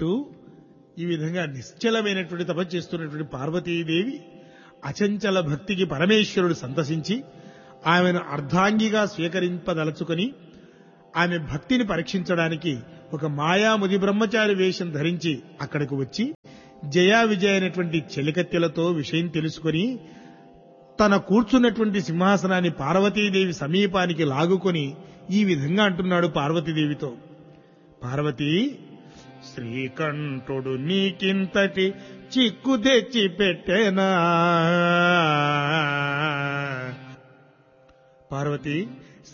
అంటూ ఈ విధంగా నిశ్చలమైనటువంటి తపస్సు చేస్తున్నటువంటి పార్వతీదేవి అచంచల భక్తికి పరమేశ్వరుడు సంతసించి ఆమెను అర్ధాంగిగా స్వీకరింపదలుచుకొని ఆమె భక్తిని పరీక్షించడానికి ఒక మాయాముది బ్రహ్మచారి వేషం ధరించి అక్కడికి వచ్చి జయా విజయ అయినటువంటి చెలికత్తెలతో విషయం తెలుసుకొని తన కూర్చున్నటువంటి సింహాసనాన్ని పార్వతీదేవి సమీపానికి లాగుకొని ఈ విధంగా అంటున్నాడు పార్వతీదేవితో పార్వతీ శ్రీకంఠుడు నీకింతటి చిక్కు తెచ్చి పెట్టేనా పార్వతి